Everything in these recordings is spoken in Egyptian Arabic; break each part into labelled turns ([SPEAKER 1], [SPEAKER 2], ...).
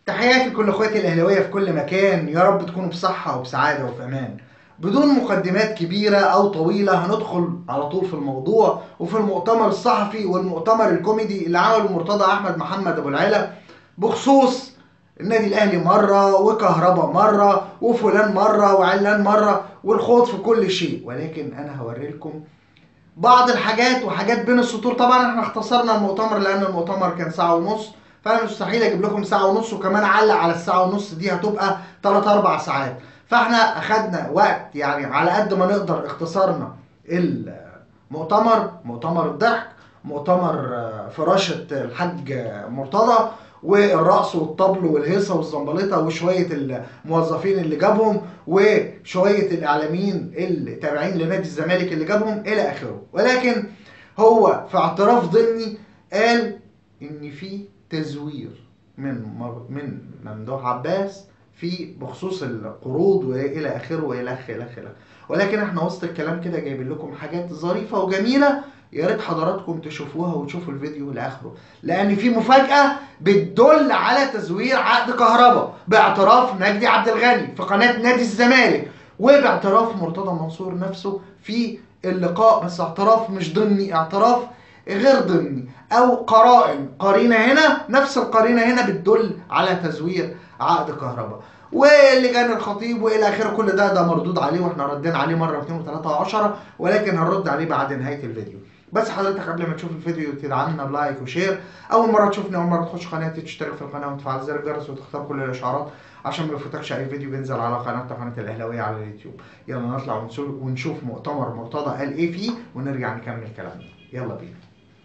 [SPEAKER 1] تحياتي لكل اخواتي الاهلاويه في كل مكان يا رب تكونوا بصحه وبسعاده وفي امان بدون مقدمات كبيره او طويله هندخل على طول في الموضوع وفي المؤتمر الصحفي والمؤتمر الكوميدي اللي عمله مرتضى احمد محمد ابو العلا بخصوص النادي الاهلي مره وكهربا مره وفلان مره وعلان مره والخوض في كل شيء ولكن انا هوري لكم بعض الحاجات وحاجات بين السطور طبعا احنا اختصرنا المؤتمر لان المؤتمر كان ساعه ونص فانا مستحيل اجيب لكم ساعه ونص وكمان اعلق على الساعه ونص دي هتبقى 3 4 ساعات فاحنا اخدنا وقت يعني على قد ما نقدر اختصرنا المؤتمر مؤتمر الضحك مؤتمر آه، فراشة الحاج مرتضى والرقص والطبل والهيصه والزنبلطه وشويه الموظفين اللي جابهم وشويه الاعلاميين اللي تابعين لنادي الزمالك اللي جابهم الى اخره ولكن هو في اعتراف ضمني قال ان في تزوير من مر- من ممدوح عباس في بخصوص القروض والى اخره والى اخره الى اخره ولكن احنا وسط الكلام كده جايبين لكم حاجات ظريفه وجميله يا ريت حضراتكم تشوفوها وتشوفوا الفيديو لاخره لان في مفاجاه بتدل على تزوير عقد كهرباء باعتراف مجدي عبد الغني في قناه نادي الزمالك وباعتراف مرتضى منصور نفسه في اللقاء بس اعتراف مش ضمني اعتراف غير ضمني او قرائن قرينه هنا نفس القرينه هنا بتدل على تزوير عقد كهرباء ولجان الخطيب والى اخره كل ده ده مردود عليه واحنا ردينا عليه مره واثنين وثلاثه وعشرة ولكن هنرد عليه بعد نهايه الفيديو بس حضرتك قبل ما تشوف الفيديو تدعمنا بلايك وشير اول مره تشوفني اول مره تخش قناتي تشترك في القناه وتفعل زر الجرس وتختار كل الاشعارات عشان ما يفوتكش اي فيديو بينزل على قناتنا قناه الاهلاويه على اليوتيوب يلا نطلع ونشوف ونشوف مؤتمر مرتضى قال ايه فيه ونرجع نكمل كلامنا يلا بينا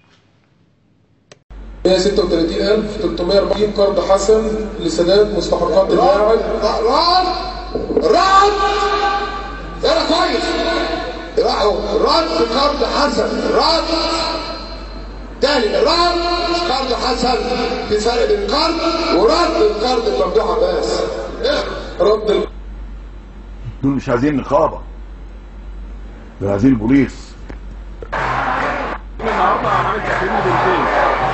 [SPEAKER 2] 136340 قرض حسن لسداد مستحقات اللاعب
[SPEAKER 3] رد رد انا كويس راحوا رد قرض حسن رد تاني رد مش قرض حسن في فرق بين قرض ورد القرض الممدوح عباس
[SPEAKER 2] رد ال-
[SPEAKER 4] دول مش عايزين نقابه دول عايزين بوليس
[SPEAKER 5] النهارده عملت تكريم بنتين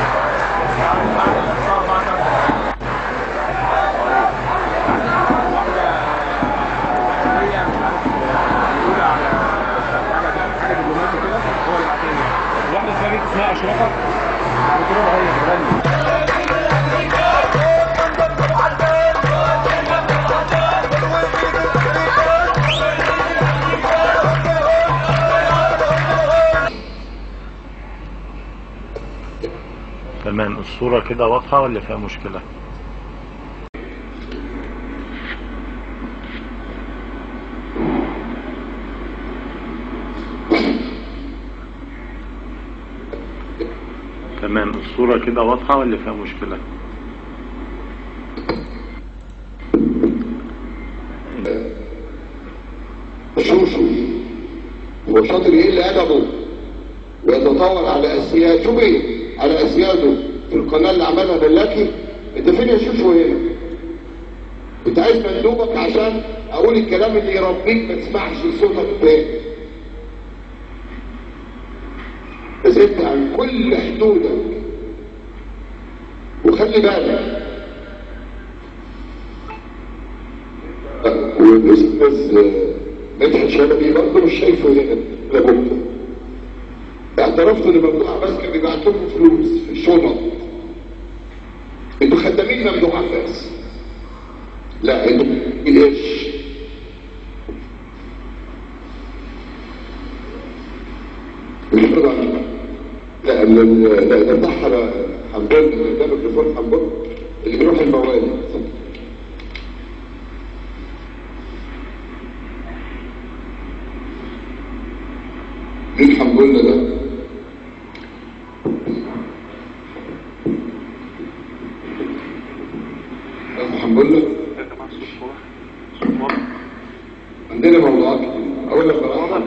[SPEAKER 5] واحدة اسمها اسمها أشرفة وتروح هي تغني
[SPEAKER 6] تمام الصورة كده واضحة ولا فيها مشكلة؟ تمام الصورة كده واضحة ولا فيها مشكلة؟
[SPEAKER 3] شوشو هو شاطر يقل ادبه ويتطاول على اسياد شوف ايه على اسياده في القناه اللي عملها بلاكي انت فين يا شوشو هنا انت عايز مندوبك عشان اقول الكلام اللي يربيك ما تسمعش صوتك تاني بس انت عن كل حدودك وخلي بالك والاستاذ مدحت شلبي برضه مش شايفه هنا لابد اعترفت ان ممدوح عباس كان بيبعت لكم فلوس في الشنط انتوا خدامين ممدوح عباس لا انتوا القش مش طبعا لا ال- ال- لا ده بتاع حمدان ده ميكروفون حمدان اللي بيروح الموالد مين حمدان ده؟ أبو حمدان عندنا موضوعات كتير أقول لك بقى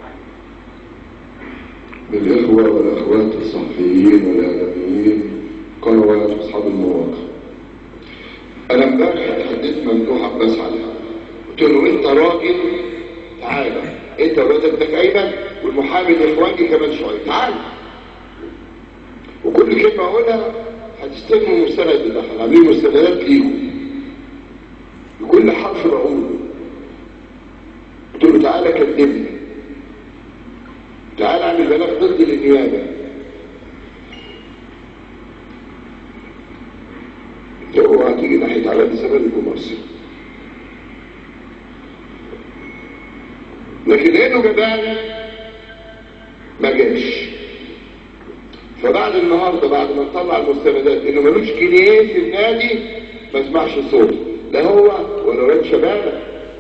[SPEAKER 3] للإخوة والأخوات الصحفيين والإعلاميين قنوات وأصحاب المواقع أنا امبارح اتحدثت ممدوح عباس عليها قلت له أنت راجل تعالى أنت والواد ابنك أيمن والمحامي الإخواني كمان شوية تعالى وكل كلمة أقولها هتستلموا مستند ده احنا عاملين مستندات ليهم ظرف بقوله قلت له تعالى كلمني تعالى اعمل بلاغ ضد النيابه هو هتيجي ناحيه على الزمالك ومصر لكن لانه جبان ما جاش فبعد النهارده بعد ما نطلع المستندات انه ملوش جنيه في النادي ما اسمعش صوته لا هو ولا الواد شبانه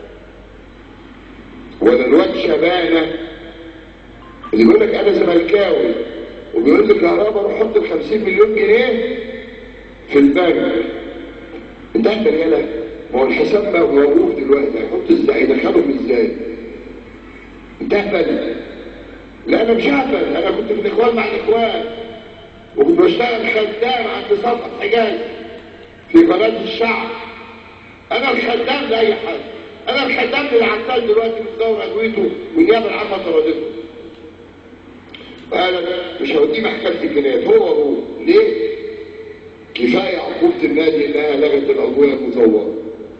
[SPEAKER 3] ولا الواد شبانه اللي بيقول لك انا زملكاوي وبيقول لي كهرباء روح حط ال 50 مليون جنيه في البنك انت عارف يالا ما هو الحساب بقى موقوف دلوقتي هيحط ازاي يدخلهم ازاي انت اهبل لا انا مش اهبل انا كنت في الاخوان مع الاخوان وكنت بشتغل خدام عند صفحه حجاز في قناه الشعب انا الخدام لاي حد انا الخدام للعسال دلوقتي متدور ادويته والنيابه العامه طردته انا مش هوديه محكمه الجنايات هو هو ليه؟ كفايه عقوبه النادي انها لغت العضويه المزوره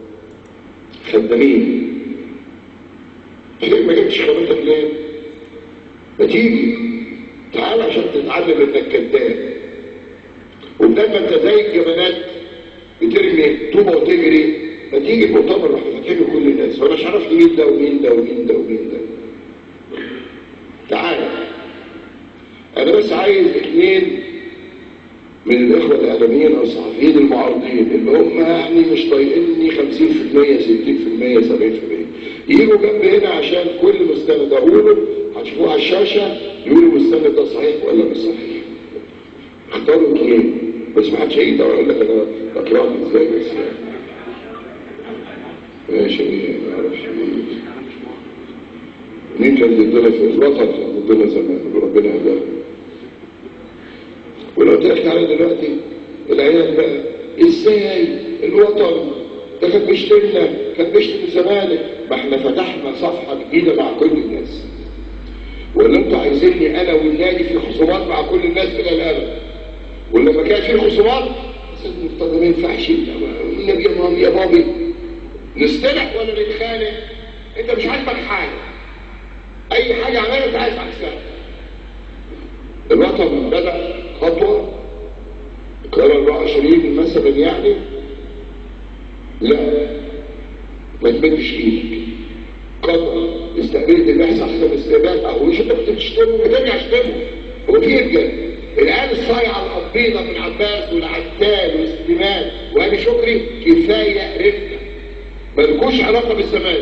[SPEAKER 3] خدامين ليه ما جبتش خبرتك ليه؟ ما تيجي تعال عشان تتعلم انك كذاب وبدل ما انت زي الجبنات بترمي طوبه وتجري ما تيجي المؤتمر راح فاتحينه كل الناس وانا مش عارف مين ده ومين ده ومين ده ومين ده تعال انا بس عايز اثنين من الاخوه الاعلاميين او الصحفيين المعارضين اللي هم يعني مش طايقيني 50% 60% 70% يجوا جنب هنا عشان كل مستند اقوله هتشوفوه على الشاشه يقولوا المستند ده صحيح ولا مش صحيح اختاروا اثنين بس ما حدش هيجي يقول لك انا بكرهك ازاي بس يعني ماشي ما اعرفش مين مين كان ضدنا في الوطن كان ضدنا زمان وربنا هداه ولو تحكي على دلوقتي العيال بقى ازاي الوطن ده كان بيشتمنا كان بيشتم الزمالك ما احنا فتحنا صفحه جديده مع كل الناس ولا انتوا عايزيني انا والنادي في خصومات مع كل الناس الى الابد ولما كان في خصومات المفترض ما ينفعش النبي يا مامي يا بابي نصطلح ولا نتخانق انت مش عاجبك حاجه اي حاجه عملها انت عايز عكسها الوطن بدا خطوه القاهره 24 مثلا يعني لا ما تمدش ايدك قطع استقبلت البحث احسن استقبال او مش انت كنت بتشتمه بترجع تشتمه هو في رجال العيال الصايعه القبيضه من عباس والعتال والسليمان وهاني شكري كفايه رفقه ملكوش علاقه بالزمان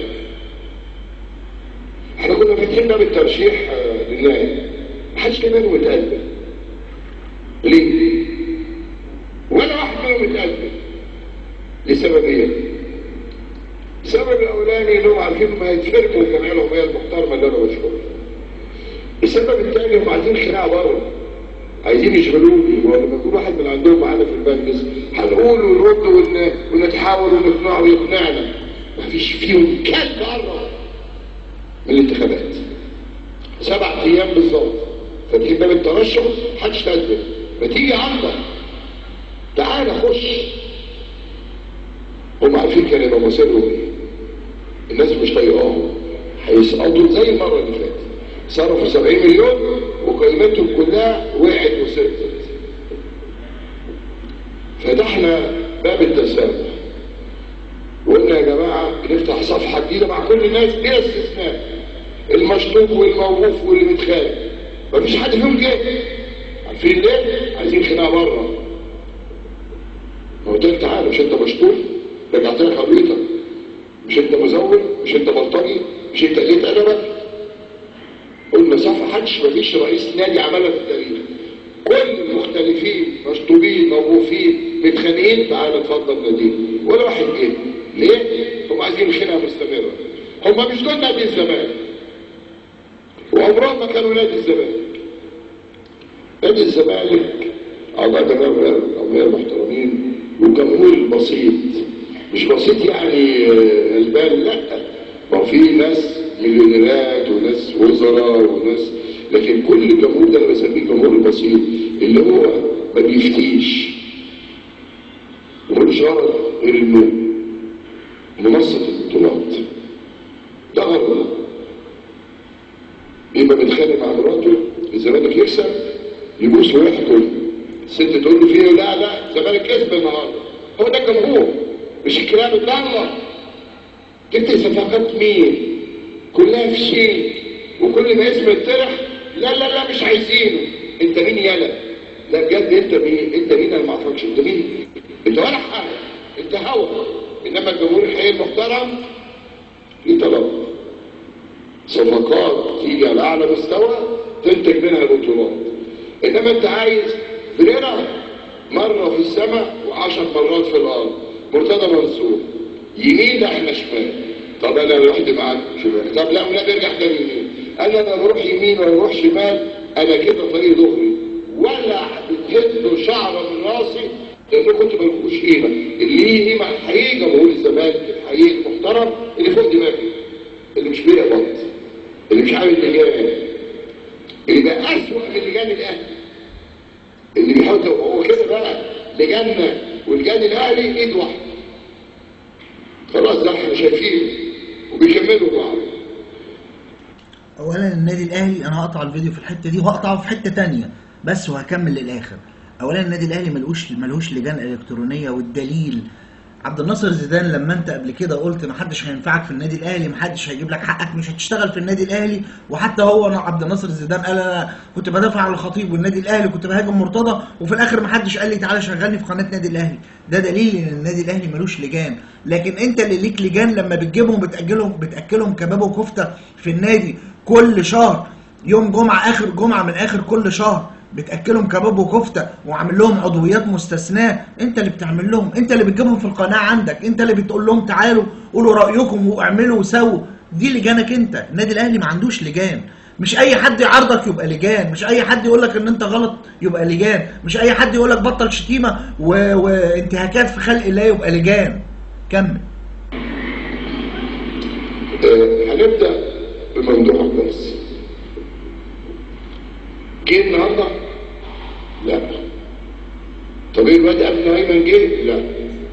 [SPEAKER 3] احنا كنا فاتحين باب الترشيح آه، لله محدش كان منهم اتقدم ليه؟ ولا واحد منهم اتقدم لسببين السبب الاولاني اللي هم عارفين ما يتفرقوا الجمعيه العموميه المحترمه اللي انا بشكرها السبب الثاني هم عايزين خناقه بره عايزين يشغلوني ولما يكون واحد من عندهم معانا في المجلس هنقول ونرد ون- ونتحاول ونقنعه ويقنعنا مفيش فيهم كلب بره من الانتخابات سبع ايام بالظبط فاتحين باب الترشح محدش تقدم ما تيجي عندك تعال خش هم عارفين كان يبقى مصيرهم ايه الناس مش طايقاهم هيسقطوا زي المره اللي فاتت صرفوا 70 مليون وقيمتهم كلها وقعت وسقطت فتحنا باب التسامح وقلنا يا جماعه نفتح صفحه جديده مع كل الناس بلا استثناء المشطوب والموقوف واللي متخانق مفيش حد فيهم جه عارفين ليه؟ عايزين خناقه بره ما قلت لك تعالى مش انت مشطوب رجعت لك عربيتك مش انت مزور مش انت بلطجي مش انت قلت ادبك قلنا صح حدش مفيش رئيس نادي عملها في التاريخ كل المختلفين مشطوبين موقوفين متخانقين تعالى اتفضل نادي ولا واحد جه ليه؟ هم عايزين خناقه مستمره هم مش دول نادي الزمالك وعمرهم ما كانوا نادي الزمالك نادي الزمالك اعضاء جماهير جماهير محترمين والجمهور البسيط مش بسيط يعني آه، غلبان لا ما هو في ناس مليونيرات وناس وزراء وناس لكن كل الجمهور ده انا بسميه الجمهور البسيط اللي هو ما بيفتيش وملوش غرض غير انه منصة يبوس ويحضن الست تقول له فيه لا لا الزمالك كسب النهارده هو ده الجمهور مش الكلام الضاله جبت صفقات مين كلها في شيء وكل ما اسم يطرح لا لا لا مش عايزينه انت مين يالا لا بجد انت مين انت مين انا ما اعرفكش انت مين انت ولا حاجه انت هوا انما الجمهور الحقيقي المحترم ليه طلب صفقات تيجي على اعلى مستوى تنتج منها بطولات انما انت عايز فريرة مرة في السماء وعشر مرات في الارض مرتضى منصور يمين لا احنا شمال طب انا رحت معاك شمال طب لا ولا نرجع تاني يمين انا لا بروح يمين ولا بروح شمال انا كده طريق ظهري ولا بتهدوا شعره من راسي لانه كنت ملكوش قيمه اللي ليه قيمه الحقيقي جمهور الزمالك الحقيقي المحترم اللي فوق دماغي اللي مش بيقبض اللي مش عامل لجان اللي بقى اسوأ من لجان الاهلي اللي بيحاول هو كده بقى لجنة والجان الاهلي ايد واحده خلاص ده احنا شايفين وبيكملوا بعض
[SPEAKER 1] اولا النادي الاهلي انا هقطع الفيديو في الحته دي وهقطعه في حته تانية بس وهكمل للاخر اولا النادي الاهلي ملوش ملوش لجان الكترونيه والدليل عبد الناصر زيدان لما انت قبل كده قلت ما حدش هينفعك في النادي الاهلي ما حدش هيجيب لك حقك مش هتشتغل في النادي الاهلي وحتى هو انا عبد الناصر زيدان قال انا كنت بدافع على الخطيب والنادي الاهلي كنت بهاجم مرتضى وفي الاخر ما حدش قال لي تعالى شغلني في قناه نادي الاهلي ده دليل ان النادي الاهلي ملوش لجان لكن انت اللي ليك لجان لما بتجيبهم بتاجلهم بتاكلهم كباب وكفته في النادي كل شهر يوم جمعه اخر جمعه من اخر كل شهر بتاكلهم كباب وكفته وعامل لهم عضويات مستثناه انت اللي بتعمل لهم انت اللي بتجيبهم في القناه عندك انت اللي بتقول لهم تعالوا قولوا رايكم واعملوا وسووا دي لجانك انت النادي الاهلي ما عندوش لجان مش اي حد يعارضك يبقى لجان مش اي حد يقول لك ان انت غلط يبقى لجان مش اي حد يقول لك بطل شتيمه و... وانتهاكات في خلق الله يبقى لجان كمل
[SPEAKER 3] آه، هنبدا بموضوع الدرس جه النهارده لا طب ايه الواد قبل ما ايمن جه لا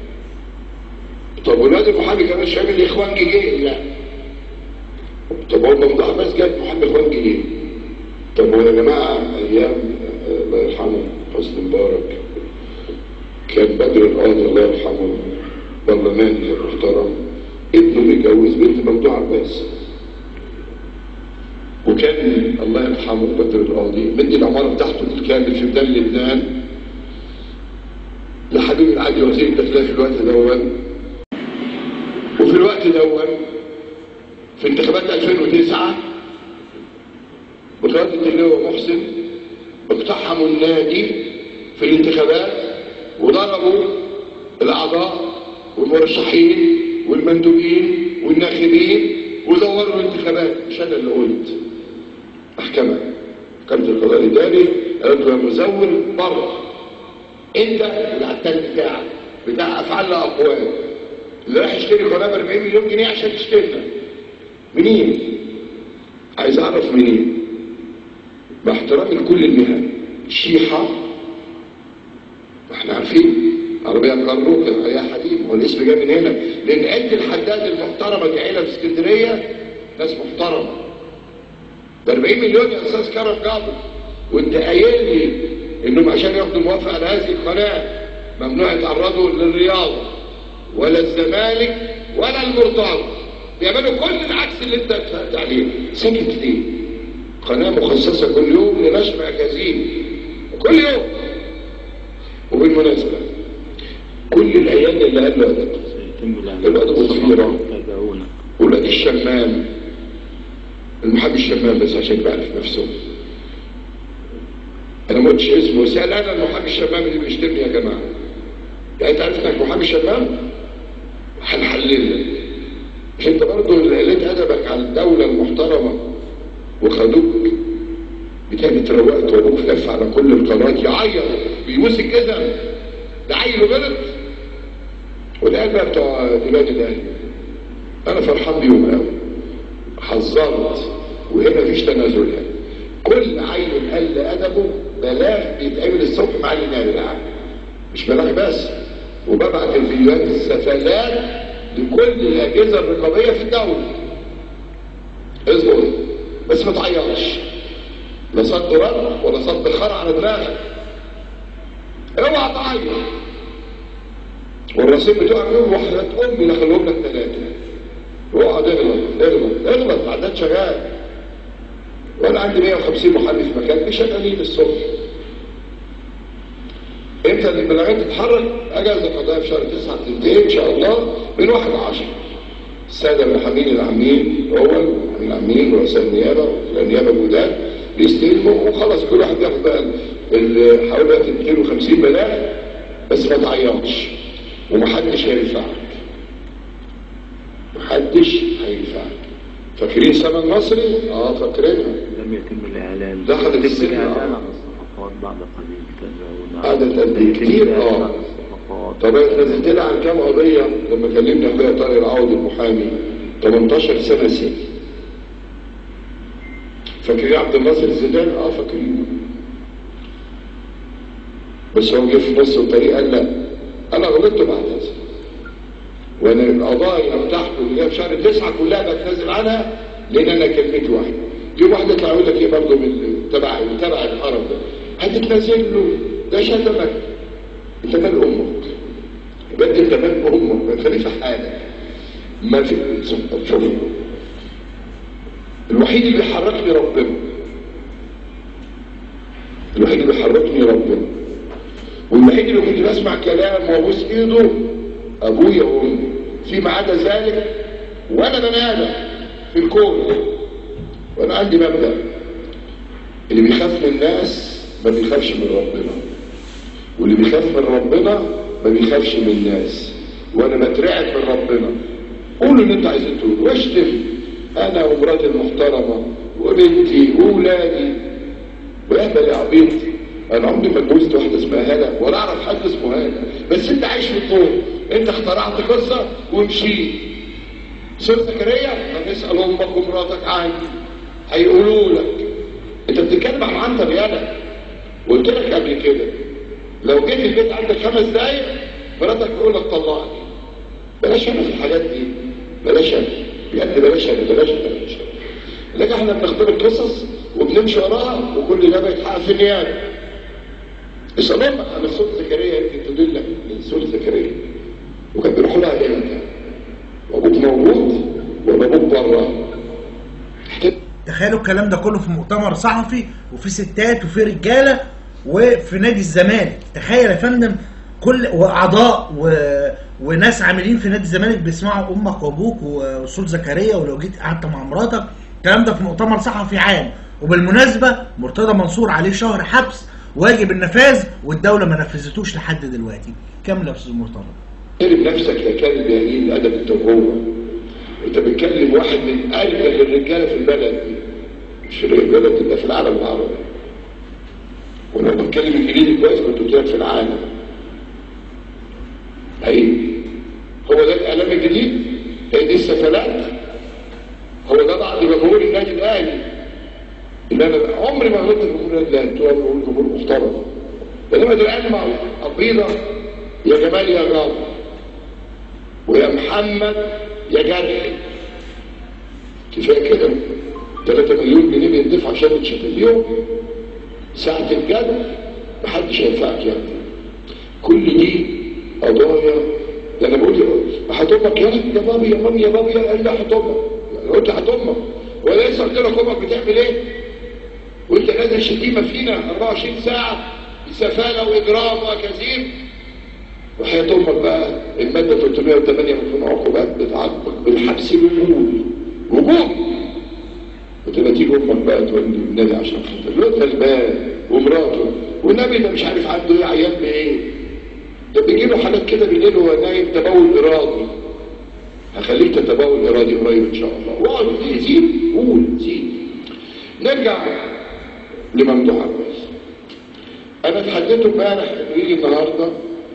[SPEAKER 3] طب والواد المحامي كمان شامل الاخوان جه لا طب هو ممدوح بس جاب محمد اخوان جه طب هو يا جماعه ايام آه، الله يرحمه حسني مبارك كان بدر القاضي الله يرحمه برلماني محترم ابنه متجوز بنت ممدوح عباس وكان الله يرحمه بدر القاضي مدي العمارة بتاعته بالكامل في ميدان لبنان لحبيب العادي وزير الداخلية في الوقت دون وفي الوقت دون في انتخابات 2009 بقيادة اللواء محسن اقتحموا النادي في الانتخابات وضربوا الأعضاء والمرشحين والمندوبين والناخبين وزوروا الانتخابات مش أنا اللي قلت محكمة محكمة القضاء الإداري قالت له يا مزور بره أنت اللي على التاني بتاعك بتاع أفعال الأقوال اللي راح يشتري قناة ب 40 مليون جنيه عشان يشترينا منين؟ عايز أعرف منين؟ مع احترامي لكل المهن الشيحة احنا عارفين عربية كارلو كان عليها حديد هو الاسم جاي من هنا لأن عيلة الحداد المحترمة دي عيلة في اسكندرية ناس محترمة ب 40 مليون يا استاذ كرم جابر وانت قايل لي انهم عشان ياخدوا موافقه على هذه القناه ممنوع يتعرضوا للرياضه ولا الزمالك ولا المرتضى بيعملوا كل العكس اللي انت اتفقت عليه سكت ليه؟ قناه مخصصه كل يوم لنشر مجازين كل يوم وبالمناسبه كل الايام اللي قبل ده الواد ابو خيره
[SPEAKER 6] تابعونا
[SPEAKER 3] ولاد الشمام المحامي الشمام بس عشان يبقى عارف نفسه انا ما قلتش اسمه سأل انا المحامي الشمام اللي بيشتمني يا جماعه يعني انت عارف انك محامي شمام هنحلل لك مش انت برضه اللي قلت ادبك على الدوله المحترمه وخدوك بتاني اتروقت وابوك لف على كل القنوات يعيط بيبوس الجزم ده عيل غلط وده بقى بتوع دلوقتي الاهلي انا فرحان بيهم قوي حذرت وهنا مفيش تنازل يعني كل عيل قل ادبه بلاغ بيتعمل الصبح مع النادي العام مش بلاغ بس وببعت الفيديوهات السفلات لكل الاجهزه الرقابيه في الدوله اصبر بس ما تعيطش لا صد رد ولا صد خر على دماغك اوعى تعيط والرصيد بتوعك يقول وحدة امي دخلهم لك ثلاثه اقعد اغلط اغلط اغلط عداد شغال وانا عندي 150 محل في مكان مش شغالين الصبح امتى البلاغات تتحرك اجازه قضائيه في شهر 9 تنتهي ان شاء الله من 1 ل 10 الساده المحامين العامين هو المحامين العامين ورؤساء النيابه والنيابه الجداد بيستلموا وخلاص كل واحد ياخد بقى ال- حوالي دلوقتي 250 بلاغ بس ما تعيطش ومحدش هينفعك محدش هينفعك فاكرين سما المصري؟ اه فاكرينها
[SPEAKER 6] لم يتم الإعلان
[SPEAKER 3] دخلت
[SPEAKER 6] يتم
[SPEAKER 3] السن،
[SPEAKER 6] الإعلان
[SPEAKER 3] آه.
[SPEAKER 6] عن الصفقات بعد قليل تدعون
[SPEAKER 3] قعدت قد إيه؟ كتير؟ آه.
[SPEAKER 6] عن الصفقات
[SPEAKER 3] طب انا نزلت لها عن كام قضيه لما كلمني اخويا طارق العوض المحامي 18 سنه سجن فاكرين عبد الناصر الزيدان؟ اه فاكرين بس هو جه في نص الطريق قال لا انا غلطت بعد هذا وانا القضايا بتاعته اللي هي في شهر تسعه كلها بتنازل عنها لان انا كلمتي واحده في واحده تطلع يقول لك ايه برضه من تبع تبع الحرم ده هتتنازل له ده شتمك انت مال امك يبقى انت مال امك ما تخليه في حالك ما في شوف الوحيد اللي بيحركني ربنا الوحيد اللي بيحركني ربنا والوحيد اللي كنت بسمع كلام وابوس ايده ابويا وامي فيما عدا ذلك وانا بني ادم في الكون وانا عندي مبدا اللي بيخاف من الناس ما بيخافش من ربنا واللي بيخاف من ربنا ما بيخافش من الناس وانا بترعب من ربنا قولوا اللي انتوا عايزين تقولوا واشتم انا ومراتي المحترمه وبنتي واولادي ويهبل يا عبيط انا عمري ما اتجوزت واحده اسمها هلا ولا اعرف حد اسمه هلا بس انت عايش في الطول انت اخترعت قصه ومشيت سير زكريا هنسال امك ومراتك عني هيقولوا لك انت بتتكلم عن عنتر يالا قلت لك قبل كده لو جيت البيت عندك خمس دقايق مراتك تقول لك طلقني بلاش انا في الحاجات دي بلاش انا بجد بلاش انا بلاش انا بلاش انا لكن احنا بنختار القصص وبنمشي وراها وكل ده بيتحقق في النيابه اسال امك على سوره زكريا يمكن تدلك من سوره زكريا وكان بيروحوا لها امتى وابوك موجود ولا ابوك بره
[SPEAKER 1] تخيلوا الكلام ده كله في مؤتمر صحفي وفي ستات وفي رجاله وفي نادي الزمالك تخيل يا فندم كل واعضاء و... وناس عاملين في نادي الزمالك بيسمعوا امك وابوك وصوت زكريا ولو جيت قعدت مع مراتك الكلام ده في مؤتمر صحفي عام وبالمناسبه مرتضى منصور عليه شهر حبس واجب النفاذ والدوله ما نفذتوش لحد دلوقتي كمل يا استاذ مرتضى
[SPEAKER 3] احترم نفسك يا كلب يا قليل الادب انت وهو انت بتكلم واحد من اجمل الرجاله في البلد دي مش في البلد تبقى في العالم العربي وانا بتكلم انجليزي كويس كنت قلت لك في العالم اي هو ده الاعلام الجديد هي دي السفلات هو ده بعض جمهور النادي الاهلي اللي انا عمري ما غلطت في جمهور النادي الاهلي طول عمري بقول جمهور محترم انما دلوقتي مع عقيده يا جمال يا غاب ويا محمد يا جرحي كفايه كده 3 مليون جنيه بيندفعوا عشان تشتري اليوم ساعة الجد محدش هينفعك يا ابني كل دي قضايا ده انا بقول هتمك يا يا بابا يا مامي يا بابا يا قال لي هتمك انا قلت هتمك ولا لسه قلت لك امك بتعمل ايه؟ وانت نازل شتيمه فينا 24 ساعه سفاله واجرام وكثير وحياة امك بقى الماده 308 من قانون العقوبات بتعاقبك بالحبس بالوجود وجود وتبقى تيجي امك بقى تقول لي النبي عشان خاطر الواد غلبان ومراته والنبي ده مش عارف عنده ايه عيان بايه ده بيجي له حالات كده بالليل وهو نايم تبول ارادي هخليك تتبول ارادي قريب ان شاء الله واقعد زيد زيد قول زيد نرجع لممدوح عباس انا اتحديته امبارح انه يجي النهارده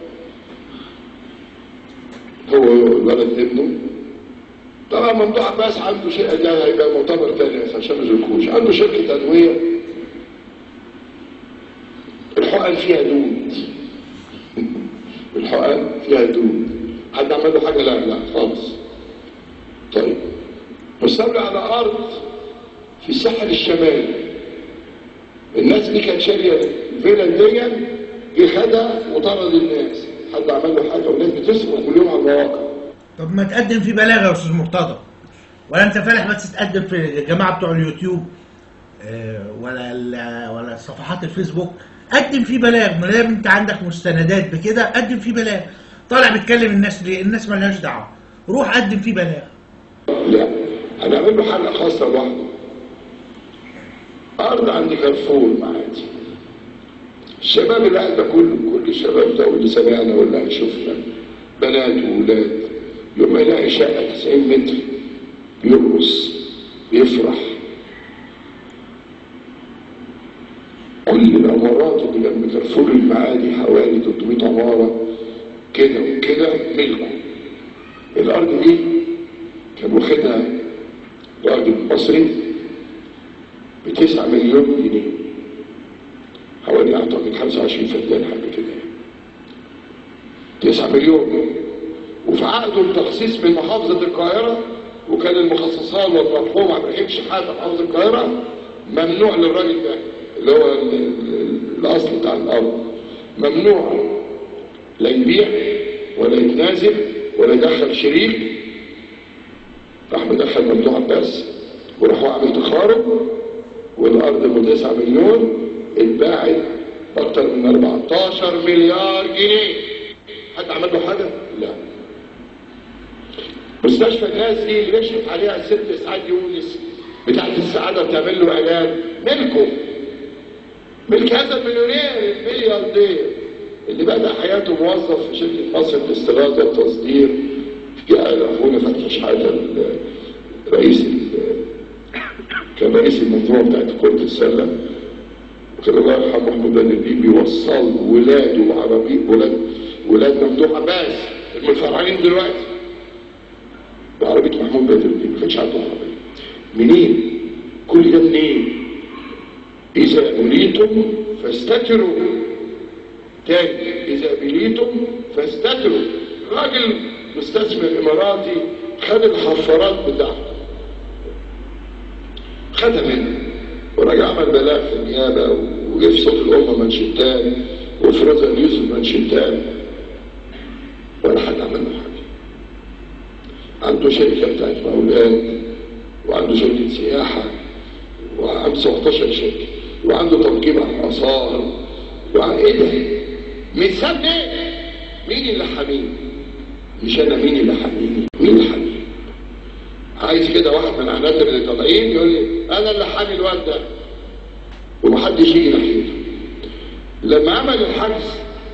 [SPEAKER 3] هو الولد ابنه طبعا ممدوح عباس عنده شيء ده هيبقى مؤتمر تاني بس عشان ما نزلكوش عنده شركه ادويه الحقن فيها دود الحقن فيها دود حد عمل له حاجه لا لا خالص طيب مستولي على ارض في الساحل الشمالي دي كانت شاريه الفيلا دي جه خدها وطرد الناس حد عمل له حاجه والناس بتسمع كل يوم على المواقع
[SPEAKER 7] طب ما تقدم فيه بلاغ يا استاذ مرتضى ولا انت فالح بس تقدم في الجماعه بتوع اليوتيوب آه، ولا ال- ولا صفحات الفيسبوك قدم فيه بلاغ ما دام انت عندك مستندات بكده قدم فيه بلاغ طالع بتكلم الناس ليه الناس مالهاش دعوه روح قدم فيه بلاغ
[SPEAKER 3] لا هنعمل له حلقه خاصه لوحده ارض عند كارفور معادي الشباب اللي قاعد ده كله كل الشباب ده واللي سمعنا واللي هيشوفنا بنات وولاد يوم ما يلاقي شقه 90 متر يرقص يفرح كل العمارات اللي جنب كارفور المعادي حوالي 300 عماره كده وكده ملكه الارض دي كان واخدها راجل مصري بتسعة مليون جنيه حوالي اعتقد 25 فدان حاجه كده تسعة مليون وفي عقده التخصيص من محافظه القاهره وكان المخصصات والمرحوم عبد الرحيم شحاته محافظه القاهره ممنوع للراجل ده اللي هو ال- ال- الاصل بتاع الارض ممنوع لا يبيع ولا يتنازل ولا يدخل شريك راح مدخل ممدوح عباس وراح عامل تخارج والارض ب 9 مليون اتباعت اكتر من 14 مليار جنيه حد عمل له حاجه؟ لا مستشفى الناس دي اللي بيشرف عليها الست اسعاد يونس بتاعت السعاده بتعمل له اعلان ملكه ملك هذا المليونير الملياردير اللي بدا حياته موظف في شركه مصر للاستيراد والتصدير جاء اخونا فتحي شحاته ال- رئيس ال- كان رئيس المنظومه بتاعت كره السله وكان الله يرحمه محمود بن الدين بيوصل ولاده وعربي ولاد ولاد ممدوح عباس المتفرعين دلوقتي بعربيه محمود بن الدين ما كانش عنده عربيه منين؟ كل ده منين؟ إذا بليتم فاستتروا تاني إذا بليتم فاستتروا راجل مستثمر إماراتي خد الحفارات بتاعته خدها منه وراجع عمل بلاغ في النيابة وجه في صوت الأمة منشتان وفي رضا اليوسف منشتان ولا حد عمل له حاجة عنده شركة بتاعت مقاولات وعنده شركة سياحة وعنده 17 شركة وعنده تنقيب على الآثار وعن إيه ده؟ متساب ليه؟ مين اللي حاميني؟ مش أنا مين اللي حاميني؟ مين اللي حاميني؟ عايز كده واحد من العناتر اللي طالعين يقول لي أنا اللي حامي الواد ده ومحدش يجي ناحيته لما عمل الحجز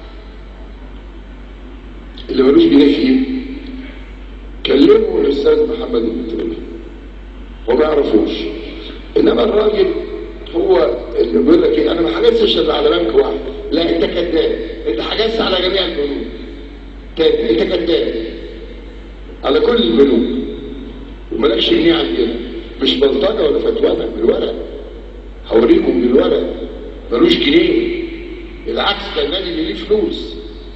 [SPEAKER 3] اللي ملوش جنيه فيه كلمه الاستاذ محمد الدكتوري وما يعرفوش انما الراجل هو اللي بيقول لك ايه انا ما حجزتش الا على بنك واحد لا انت كذاب انت حجزت على جميع البنوك تاني انت كذاب على كل البنوك ومالكش جنيه عندنا مش بلطجه ولا فتوانه بالورق هوريكم بالورق ملوش جنيه العكس ده النادي اللي ليه فلوس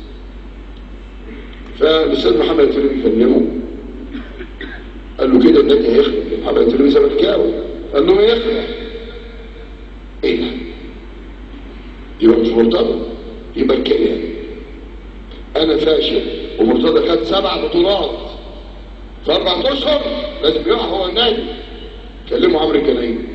[SPEAKER 3] فالاستاذ محمد التريمي كلمه قال له كده النادي هيخرب محمد التريمي زملكاوي قال له يخرب ايه ده؟ يبقى مش مرتضى يبقى الكيان انا فاشل ومرتضى خد سبع بطولات في اربع اشهر لازم يقع هو النادي كلمه عمرو الجنايني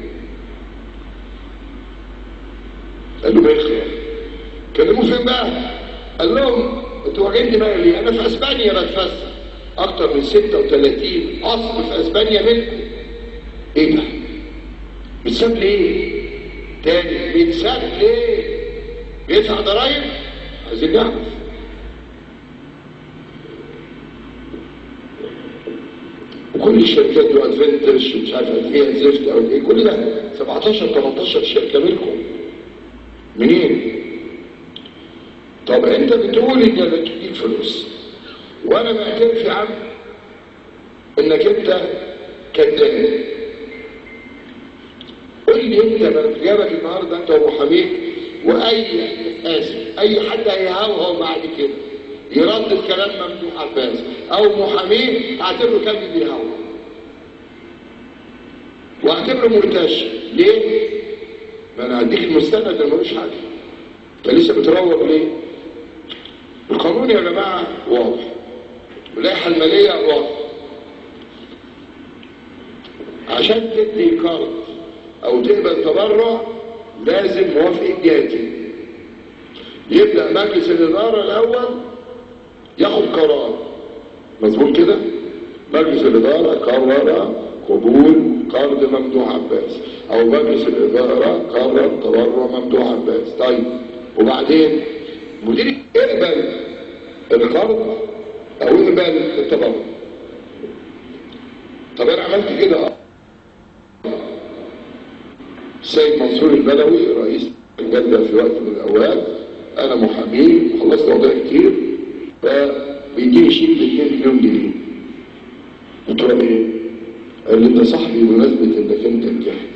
[SPEAKER 3] قال له بيخرب كلموه فين بقى؟ قال لهم انتوا واجعين دماغي ليه؟ انا في اسبانيا بتفسح اكتر من 36 اصل في اسبانيا منكم ايه ده؟ بتساب ليه؟ تاني بيتساب ليه؟ بيدفع ضرايب؟ عايزين نعرف وكل الشركات دي ادفنترش ومش عارف فيها زفت او ايه كل ده 17 18 شركه منكم منين؟ طب انت بتقول ان اللي تجيب فلوس وانا معترف يا عم انك انت كذاب قول لي انت من جابك النهارده انت ومحاميك واي اسف اي حد هيهوهو بعد كده يردد كلام ممدوح عباس او محاميه اعتبره كلب بيهوهو واعتبره مرتشي ليه؟ ما انا هديك المستند اللي ملوش حاجه انت لسه بتروج ليه؟ القانون يا جماعه واضح واللائحه الماليه واضحه عشان تدي كارت او تقبل تبرع لازم موافقه جهتين يبدا مجلس الاداره الاول ياخد قرار مظبوط كده مجلس الاداره قرر قبول قرض ممدوح عباس او مجلس الاداره قرر تبرع ممدوح عباس طيب وبعدين مدير يقبل القرض او يقبل التبرع طب انا عملت كده اه السيد منصور البدوي رئيس الجدة في وقت من الأوقات أنا محامي خلصت قضايا كتير فبيجيني شيك ب 2 مليون جنيه قلت له إيه؟ قال لي أنت صاحبي بمناسبة إنك أنت نجحت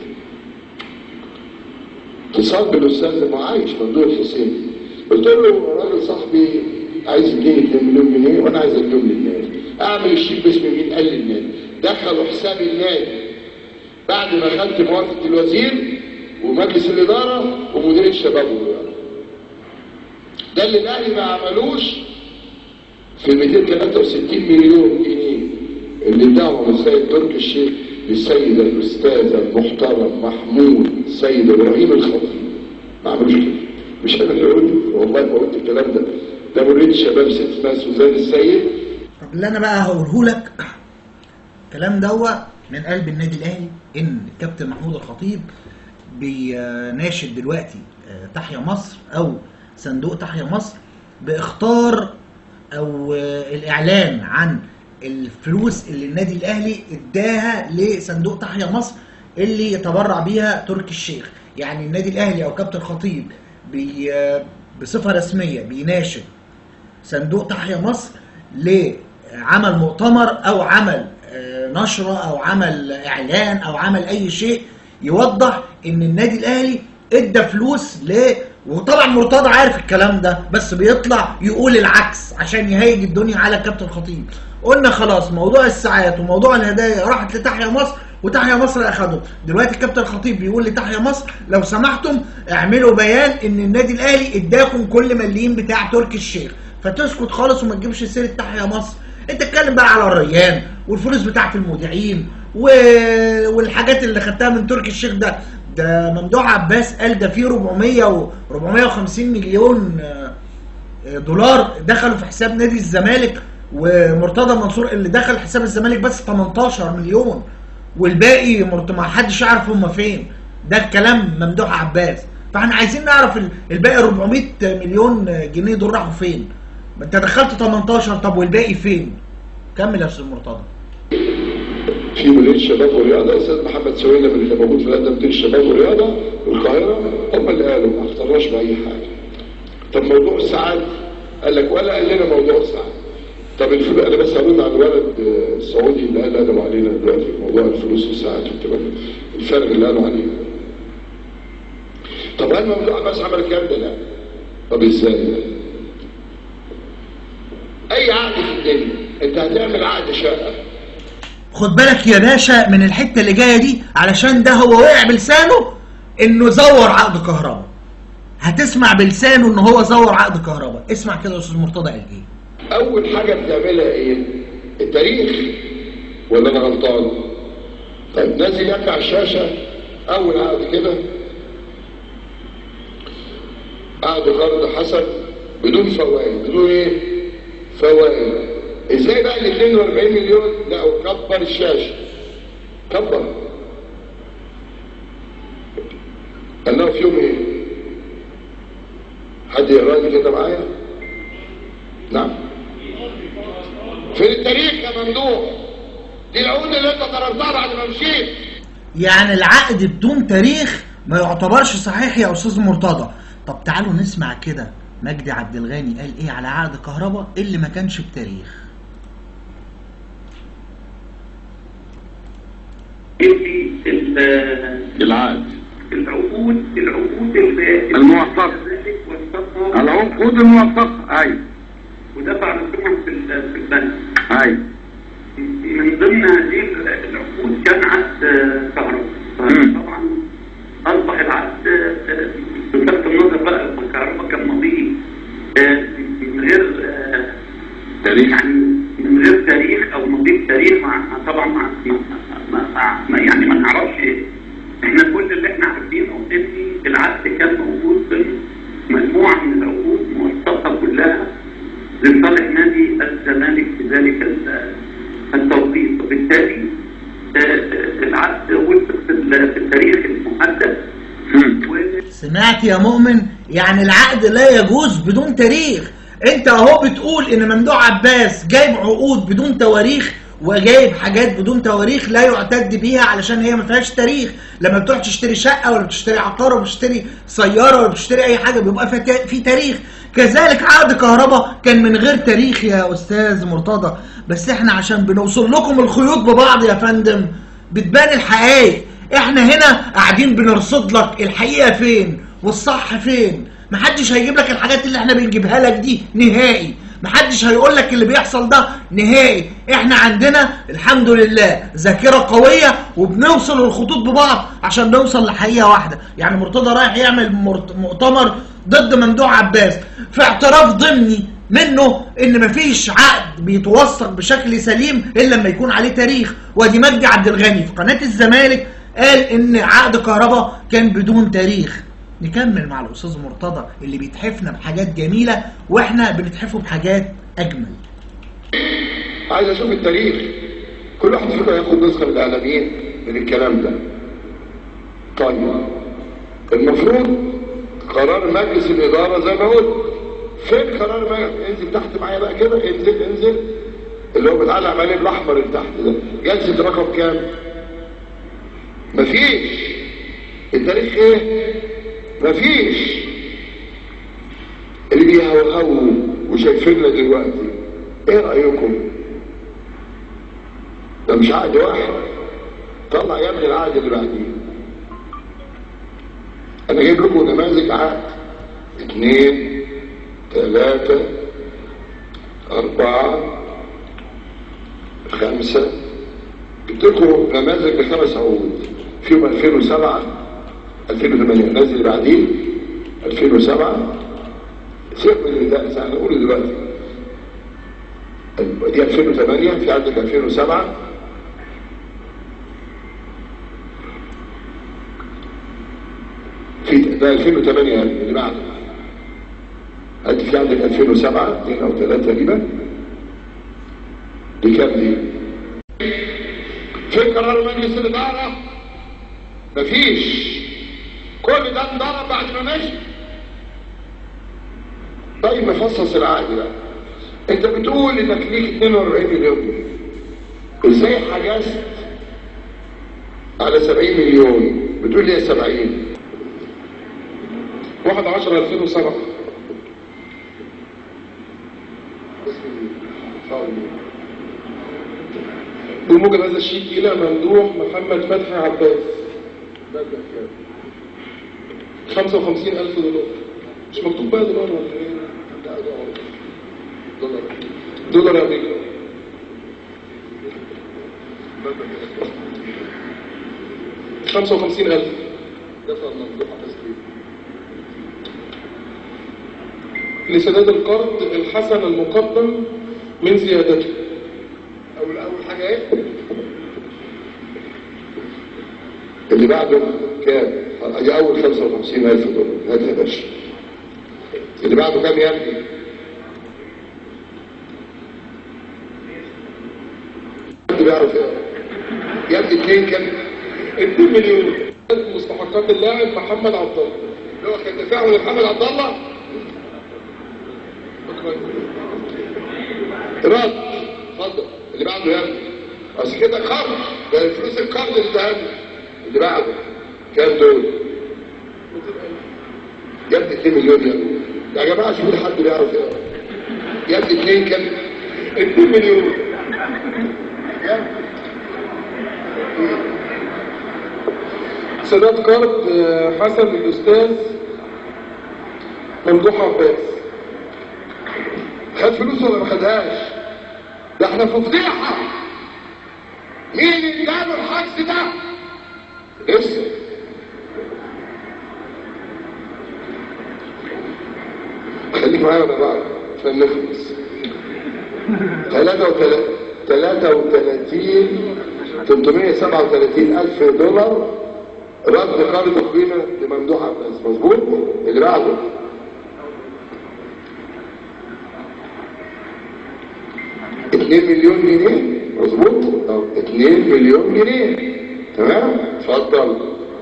[SPEAKER 3] اتصال بالأستاذ معايش ممدوح الحسين قلت له راجل صاحبي عايز يديني 2 مليون جنيه وأنا عايز أديهم للنادي أعمل الشيك باسم مين؟ قال لي النادي دخلوا حساب النادي بعد ما خدت موافقة الوزير ومجلس الإدارة ومدير الشباب والرياضة ده اللي الأهلي ما عملوش في 263 مليون جنيه اللي اداهم السيد تركي الشيخ للسيد الأستاذ المحترم محمود السيد إبراهيم الخطيب ما عملوش كده مش أنا اللي قلت والله ما قلت الكلام ده ده مريد الشباب ست اسمها سوزان السيد
[SPEAKER 7] طب اللي انا بقى هقوله لك الكلام دوا من قلب النادي الاهلي ان الكابتن محمود الخطيب بيناشد دلوقتي آه، تحيا مصر او صندوق تحيا مصر باختار او آه، الاعلان عن الفلوس اللي النادي الاهلي اداها لصندوق تحيا مصر اللي يتبرع بيها تركي الشيخ يعني النادي الاهلي او كابتن خطيب بي آه، بصفه رسميه بيناشد صندوق تحيا مصر لعمل مؤتمر او عمل آه، نشرة او عمل اعلان او عمل اي شيء يوضح ان النادي الاهلي ادى فلوس ل وطبعا مرتضى عارف الكلام ده بس بيطلع يقول العكس عشان يهيج الدنيا على كابتن خطيب قلنا خلاص موضوع الساعات وموضوع الهدايا راحت لتحيا مصر وتحيا مصر اخدهم دلوقتي الكابتن الخطيب بيقول لتحيا مصر لو سمحتم اعملوا بيان ان النادي الاهلي اداكم كل مليم بتاع تركي الشيخ فتسكت خالص وما تجيبش سيره تحيا مصر انت اتكلم بقى على الريان والفلوس بتاعت المذيعين و... والحاجات اللي خدتها من تركي الشيخ ده ده ممدوح عباس قال ده فيه 400 و 450 مليون آه، آه، دولار دخلوا في حساب نادي الزمالك ومرتضى منصور اللي دخل حساب الزمالك بس 18 مليون والباقي مرت- ما حدش يعرف هم فين ده الكلام ممدوح عباس فاحنا عايزين نعرف ال- الباقي 400 مليون جنيه دول راحوا فين ما انت دخلت 18 طب والباقي فين كمل يا استاذ مرتضى
[SPEAKER 3] في مدير الشباب والرياضه الاستاذ محمد سويلة من اللي موجود في الادب مدير الشباب والرياضه والقاهره هم اللي قالوا ما اخترناش باي حاجه طب موضوع الساعات قال لك ولا قال لنا موضوع الساعات طب الفلوس انا بس هرد على الولد آه، السعودي اللي قال قالوا علينا دلوقتي في موضوع الفلوس والساعات والكلام ده. الفرق اللي قالوا عليه طب هل موضوع بس عمل الكلام ده؟ لا طب ازاي؟ اي عقد في الدنيا انت هتعمل عقد شقه
[SPEAKER 7] خد بالك يا باشا من الحته اللي جايه دي علشان ده هو وقع بلسانه انه زور عقد كهرباء هتسمع بلسانه ان هو زور عقد كهرباء اسمع كده يا استاذ مرتضى قال ايه
[SPEAKER 3] اول حاجه بتعملها ايه التاريخ ولا انا غلطان طيب نازل لك على الشاشه اول عقد كده عقد قرض حسن بدون فوائد بدون ايه فوائد ازاي بقى ال 42 مليون لا كبر الشاشه كبر قال في يوم ايه حد يقرا لي كده معايا نعم في التاريخ يا ممدوح دي العقود اللي انت طلبتها بعد ما مشيت
[SPEAKER 7] يعني العقد بدون تاريخ ما يعتبرش صحيح يا استاذ مرتضى طب تعالوا نسمع كده مجدي عبد الغني قال ايه على عقد كهرباء اللي ما كانش بتاريخ
[SPEAKER 8] ال-
[SPEAKER 5] العقد
[SPEAKER 8] العقود العقود ال-
[SPEAKER 5] الموثقة.
[SPEAKER 8] الزمالك وثقها
[SPEAKER 5] العقود الموثقة ايوه
[SPEAKER 8] ودفع رسومهم في ال- في البنك
[SPEAKER 5] ايوه
[SPEAKER 8] من ضمن هذه العقود كان عقد آه، كهرباء
[SPEAKER 5] مم.
[SPEAKER 8] طبعا اصبح العقد آه،
[SPEAKER 5] تاريخ
[SPEAKER 8] يعني من غير تاريخ او نضيف تاريخ مع طبعا مع ما ما ما يعني ما نعرفش احنا كل اللي احنا عارفينه ان العقد كان موجود ضمن مجموعه من العقود موثقه كلها لصالح نادي الزمالك في ذلك ال- التوقيت وبالتالي آه، آه، العقد وفق في ال- في التاريخ المحدد و-
[SPEAKER 7] سمعت يا مؤمن يعني العقد لا يجوز بدون تاريخ انت اهو بتقول ان ممدوح عباس جايب عقود بدون تواريخ وجايب حاجات بدون تواريخ لا يعتد بيها علشان هي ما فيهاش تاريخ لما بتروح تشتري شقه ولا بتشتري عقار ولا بتشتري سياره ولا بتشتري اي حاجه بيبقى في تا- في تاريخ كذلك عقد كهرباء كان من غير تاريخ يا استاذ مرتضى بس احنا عشان بنوصل لكم الخيوط ببعض يا فندم بتبان الحقائق احنا هنا قاعدين بنرصد لك الحقيقه فين والصح فين محدش هيجيب لك الحاجات اللي احنا بنجيبها لك دي نهائي محدش هيقول لك اللي بيحصل ده نهائي احنا عندنا الحمد لله ذاكره قويه وبنوصل الخطوط ببعض عشان نوصل لحقيقه واحده يعني مرتضى رايح يعمل مرت- مؤتمر ضد ممدوح عباس في اعتراف ضمني منه ان مفيش عقد بيتوثق بشكل سليم الا لما يكون عليه تاريخ وادي مجدي عبد الغني في قناه الزمالك قال ان عقد كهرباء كان بدون تاريخ نكمل مع الاستاذ مرتضى اللي بيتحفنا بحاجات جميله واحنا بنتحفه بحاجات اجمل
[SPEAKER 3] عايز اشوف التاريخ كل واحد فيكم ياخد نسخه من الاعلاميين من الكلام ده طيب المفروض قرار مجلس الاداره زي ما قلت فين قرار مجلس انزل تحت معايا بقى كده انزل انزل اللي هو بيتعلق عليه بالاحمر اللي تحت ده جلسه رقم كام مفيش التاريخ ايه مفيش اللي بيهوهوا وشايفيننا دلوقتي ايه رايكم ده مش عقد واحد طلع يا ابني العقد اللي بعديه انا جايب لكم نماذج عقد اثنين ثلاثة أربعة خمسة جبت لكم نماذج بخمس عقود فيهم 2007 2008 نازل اللي بعديه 2007 سيبك من ده احنا هنقوله دلوقتي دي 2008 في عندك 2007 في ده 2008 اللي بعده انت في عندك 2007 اثنين او ثلاثه تقريبا دي كام دي؟ فين قرار مجلس الاداره؟ مفيش كل ده انضرب بعد ما مشي طيب نفصص العقد بقى انت بتقول انك ليك 42 مليون ازاي حجزت على 70 مليون بتقول لي 70
[SPEAKER 2] 1 10 2007 بموجب هذا الشيك إلى ممدوح محمد فتحي عباس 55 ألف دولار مش مكتوب بقى دولار ولا ايه؟
[SPEAKER 3] دولار
[SPEAKER 2] دولار أمريكا خمسة وخمسين ألف
[SPEAKER 3] دفع ممدوح تسليم
[SPEAKER 2] لسداد القرض الحسن المقدم من زيادته
[SPEAKER 3] اول اول حاجه ايه اللي بعده كام ادي اول 55000 دولار هات يا باشا اللي بعده كام يا ابني حد بيعرف ايه يا ابني اتنين كام
[SPEAKER 2] 2 مليون مستحقات اللاعب محمد عبد الله
[SPEAKER 3] اللي هو كان دفاعه لمحمد عبد الله رد اتفضل اللي بعده يا ابني بس كده قرض ده الفلوس القرض اللي اداها لي. اللي بعده كام دول يا ابني 2 مليون يا ابني يا جماعه شوفوا لي حد بيعرف ايه يا ابني 2 كام
[SPEAKER 2] 2 مليون سداد قرض آه، حسن الأستاذ ممدوح عباس
[SPEAKER 3] خد فلوس ولا ما خدهاش ده احنا في فضيحه مين اللي اداله الحجز ده لسه خليك معايا وانا بعد عشان نخلص 33 337 ألف دولار رد قرض قيمة لممدوح عباس مظبوط اللي بعده اتنين مليون جنيه مظبوط اه اتنين مليون جنيه تمام اتفضل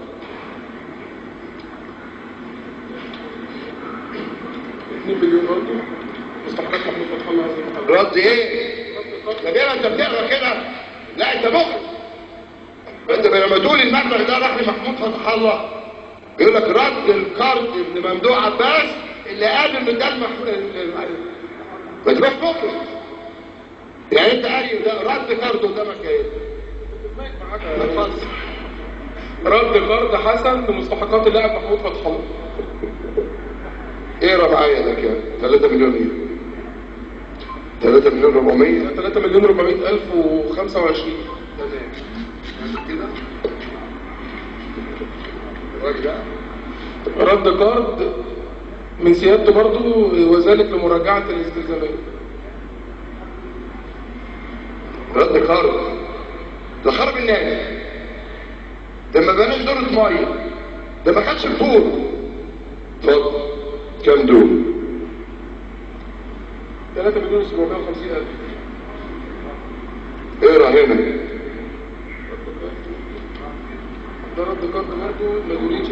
[SPEAKER 2] 2 مليون برضه مستحقات محمود فتح الله عز وجل
[SPEAKER 3] رد ايه كبيرة انت بتقرا كده لا انت مخرج انت لما تقول المبلغ ده راح لمحمود فتح الله يقول لك رد القرض ابن ممدوح عباس اللي قال ان ده المح- ما تبقاش مخرج يعني انت قال ده رد قرضه قدامك ايه ما تفصل
[SPEAKER 2] رد قرض حسن لمستحقات اللاعب محمود فتح الله
[SPEAKER 3] اقرا معايا ده كام 3 مليون ايه 3 مليون 400
[SPEAKER 2] 3 مليون 400 الف و25
[SPEAKER 3] تمام كده الراجل ده
[SPEAKER 2] رد قرض من سيادته برضه وذلك لمراجعة الاستلزامات
[SPEAKER 3] رد قرض ده خرب النادي ده ما بناش دورة ميه ده ما خدش الفور اتفضل كام دول
[SPEAKER 2] 3 مليون 750 الف
[SPEAKER 3] اقرا هنا
[SPEAKER 2] ده رد قرض برضه ما يقوليش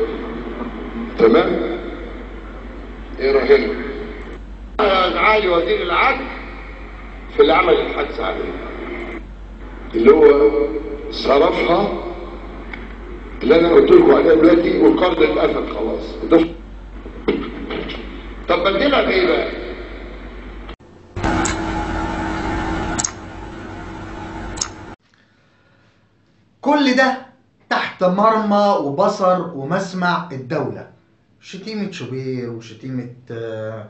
[SPEAKER 3] تمام اقرا هنا معالي وزير العدل في اللي عمل الحادث عليه اللي هو صرفها اللي انا قلت لكم عليها دلوقتي والقرض اتقفل خلاص ده طب بدلها بايه بقى؟
[SPEAKER 1] كل ده تحت مرمى وبصر ومسمع الدولة شتيمة شوبير وشتيمة آه،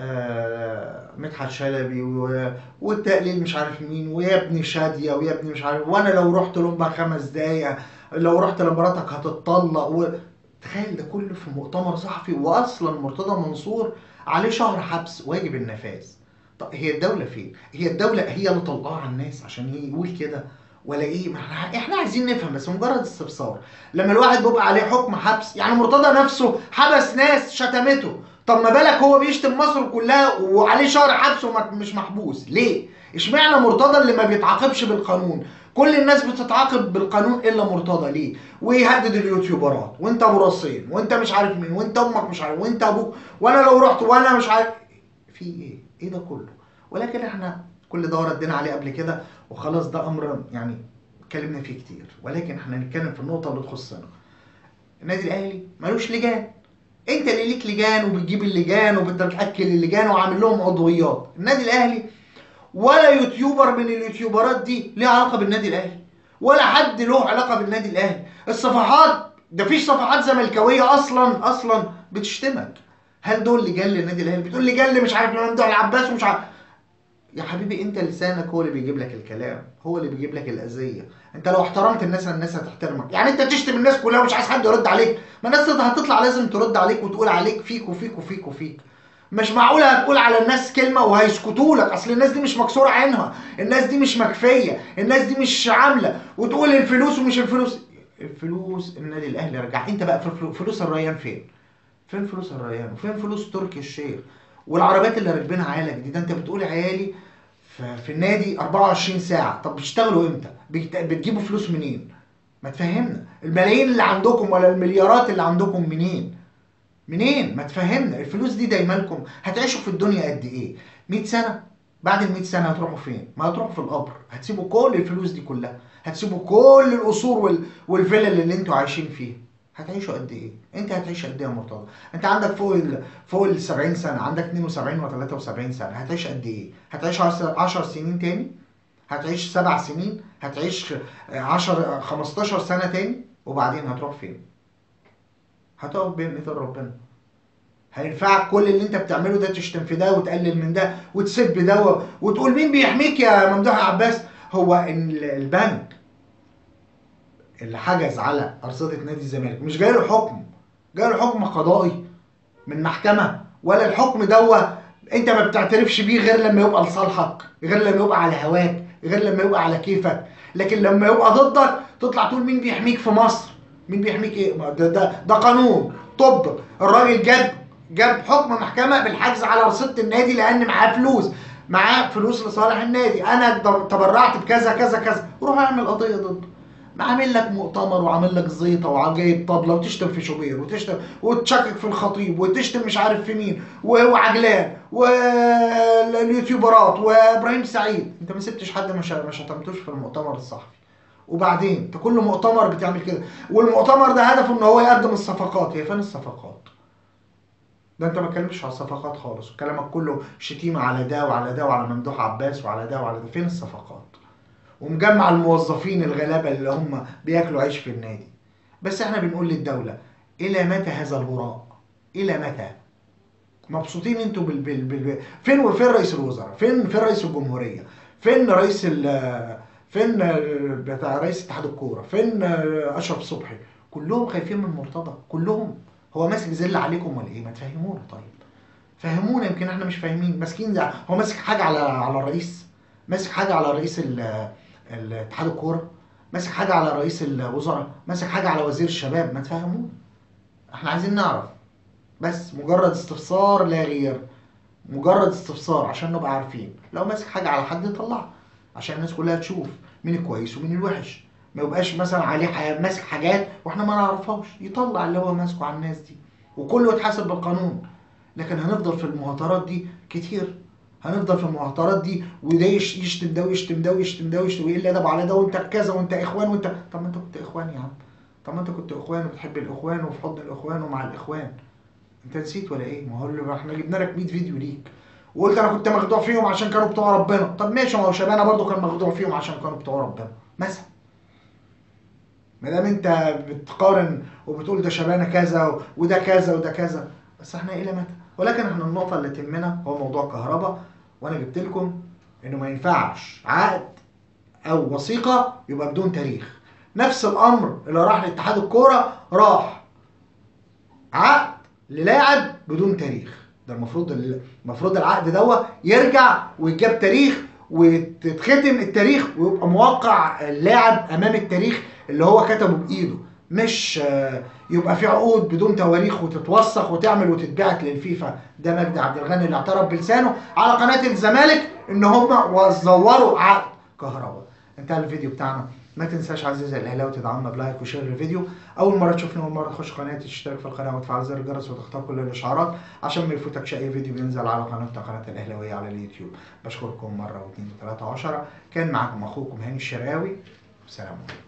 [SPEAKER 1] آه، مدحت شلبي و- والتقليل مش عارف مين ويا ابني شادية ويا ابني مش عارف وانا لو رحت لامك خمس دقايق لو رحت لمراتك هتتطلق و... تخيل ده كله في مؤتمر صحفي واصلا مرتضى منصور عليه شهر حبس واجب النفاذ طب هي الدولة فين؟ هي الدولة هي اللي طلقاها على الناس عشان يقول كده ولا ايه؟ ما احنا احنا عايزين نفهم بس مجرد استفسار لما الواحد بيبقى عليه حكم حبس يعني مرتضى نفسه حبس ناس شتمته طب ما بالك هو بيشتم مصر كلها وعليه شهر حبس ومش محبوس ليه؟ اشمعنى مرتضى اللي ما بيتعاقبش بالقانون؟ كل الناس بتتعاقب بالقانون الا مرتضى ليه؟ ويهدد اليوتيوبرات وانت ابو رصين وانت مش عارف مين وانت امك مش عارف وانت ابوك وانا لو رحت وانا مش عارف في ايه؟ ايه ده كله؟ ولكن احنا كل ده ردينا عليه قبل كده وخلاص ده امر يعني اتكلمنا فيه كتير ولكن احنا هنتكلم في النقطه اللي تخصنا النادي الاهلي ملوش لجان انت اللي ليك لجان وبتجيب اللجان وبتاكل اللجان وعامل لهم عضويات النادي الاهلي ولا يوتيوبر من اليوتيوبرات دي ليه علاقه بالنادي الاهلي ولا حد له علاقه بالنادي الاهلي الصفحات ده فيش صفحات زملكاويه اصلا اصلا بتشتمك هل دول لجان للنادي الاهلي بتقول لجان اللي مش عارف ممدوح العباس ومش عارف يا حبيبي انت لسانك هو اللي بيجيب لك الكلام هو اللي بيجيب لك الاذيه انت لو احترمت الناس الناس هتحترمك يعني انت تشتم الناس كلها ومش عايز حد يرد عليك ما الناس هتطلع لازم ترد عليك وتقول عليك فيك وفيك وفيك وفيك مش معقولة هتقول على الناس كلمة وهيسكتوا لك اصل الناس دي مش مكسورة عينها الناس دي مش مكفية الناس دي مش عاملة وتقول الفلوس ومش الفلوس الفلوس النادي الاهلي رجع انت بقى في الفلو- فلوس الريان فين فين فلوس الريان وفين فلوس تركي الشيخ والعربيات اللي راكبينها عيالك دي ده انت بتقول عيالي ف- في النادي 24 ساعة طب بتشتغلوا امتى بت- بتجيبوا فلوس منين ما تفهمنا الملايين اللي عندكم ولا المليارات اللي عندكم منين منين ما تفهمنا الفلوس دي دايما لكم هتعيشوا في الدنيا قد ايه 100 سنة بعد ال 100 سنة هتروحوا فين ما هتروحوا في القبر هتسيبوا كل الفلوس دي كلها هتسيبوا كل القصور وال... والفلل اللي انتوا عايشين فيها هتعيشوا قد ايه انت هتعيش قد ايه يا مرتضى انت عندك فوق ال... فوق ال 70 سنة عندك 72 و 73 سنة هتعيش قد ايه هتعيش 10 سنين تاني هتعيش سبع سنين هتعيش 10 15 سنة تاني وبعدين هتروح فين هتقف بين ايد ربنا هينفعك كل اللي انت بتعمله ده تشتم في ده وتقلل من ده وتسب ده و- وتقول مين بيحميك يا ممدوح يا عباس هو ان ال- البنك اللي حجز على ارصده نادي الزمالك مش جاي له حكم جاي له حكم قضائي من محكمه ولا الحكم دوا انت ما بتعترفش بيه غير لما يبقى لصالحك غير لما يبقى على هواك غير لما يبقى على كيفك لكن لما يبقى ضدك تطلع تقول مين بيحميك في مصر مين بيحميك ايه ما ده ده, ده قانون طب الراجل جاب جاب حكم محكمه بالحجز على رصيده النادي لان معاه فلوس معاه فلوس لصالح النادي انا تبرعت بكذا كذا كذا روح اعمل قضيه ضده ما عامل لك مؤتمر وعامل لك زيطه وجايب طبله وتشتم في شوبير وتشتم وتشكك في الخطيب وتشتم مش عارف في مين و- وعجلان واليوتيوبرات وابراهيم سعيد انت ما سبتش حد ما شا- ما شتمتوش في المؤتمر الصحفي وبعدين انت كل مؤتمر بتعمل كده والمؤتمر ده هدفه ان هو يقدم الصفقات هي فين الصفقات ده انت ما اتكلمتش على الصفقات خالص وكلامك كله شتيمه على ده وعلى ده وعلى ممدوح عباس وعلى ده وعلى ده فين الصفقات ومجمع الموظفين الغلابه اللي هم بياكلوا عيش في النادي بس احنا بنقول للدوله الى متى هذا الهراء الى متى مبسوطين انتوا بال... بال... بال... فين فين رئيس الوزراء فين فين رئيس الجمهوريه فين رئيس ال... فين بتاع رئيس اتحاد الكوره فين اشرف صبحي كلهم خايفين من مرتضى كلهم هو ماسك زل عليكم ولا ايه ما تفهمونا طيب فهمونا يمكن احنا مش فاهمين ماسكين ده هو ماسك حاجه على على الرئيس ماسك حاجه على رئيس ال- ال- اتحاد الكوره ماسك حاجه على رئيس الوزراء ماسك حاجه على وزير الشباب ما تفهمونا احنا عايزين نعرف بس مجرد استفسار لا غير مجرد استفسار عشان نبقى عارفين لو ماسك حاجه على حد يطلعها عشان الناس كلها تشوف مين الكويس ومين الوحش ما يبقاش مثلا عليه ح- ماسك حاجات واحنا ما نعرفهاش يطلع اللي هو ماسكه على الناس دي وكله يتحاسب بالقانون لكن هنفضل في المهاترات دي كتير هنفضل في المهاترات دي وده يش- يشتم ده ويشتم ده ويشتم ده ويشتم ويقل ادب على ده وانت كذا وانت اخوان وانت طب ما انت كنت اخوان يا عم طب ما انت كنت اخوان وبتحب الاخوان وفي حضن الاخوان ومع الاخوان انت نسيت ولا ايه؟ ما هو اللي احنا جبنا لك 100 فيديو ليك وقلت انا كنت مخدوع فيهم عشان كانوا بتوع ربنا طب ماشي ما هو شبانه برضه كان مخدوع فيهم عشان كانوا بتوع ربنا مثلا ما دام انت بتقارن وبتقول ده شبانه كذا وده كذا وده كذا بس احنا الى متى؟ ولكن احنا النقطه اللي تهمنا هو موضوع كهرباء وانا جبت لكم انه ما ينفعش عقد او وثيقه يبقى بدون تاريخ نفس الامر اللي راح لاتحاد الكوره راح عقد للاعب بدون تاريخ ده المفروض المفروض العقد دوت يرجع ويتجاب تاريخ وتتختم التاريخ ويبقى موقع اللاعب امام التاريخ اللي هو كتبه بايده مش آه، يبقى في عقود بدون تواريخ وتتوثق وتعمل وتتبعت للفيفا ده مجدي عبد الغني اللي اعترف بلسانه على قناه الزمالك ان هم زوروا عقد كهرباء انتهى الفيديو بتاعنا ما تنساش عزيزي الاهلاوي تدعمنا بلايك وشير الفيديو اول مره تشوفني اول مره تخش قناتي تشترك في القناه وتفعل زر الجرس وتختار كل الاشعارات عشان ما يفوتكش اي فيديو بينزل على قناتنا قناه الاهلاويه على اليوتيوب بشكركم مره واثنين وثلاثه وعشرة كان معكم اخوكم هاني الشراوي سلام عليكم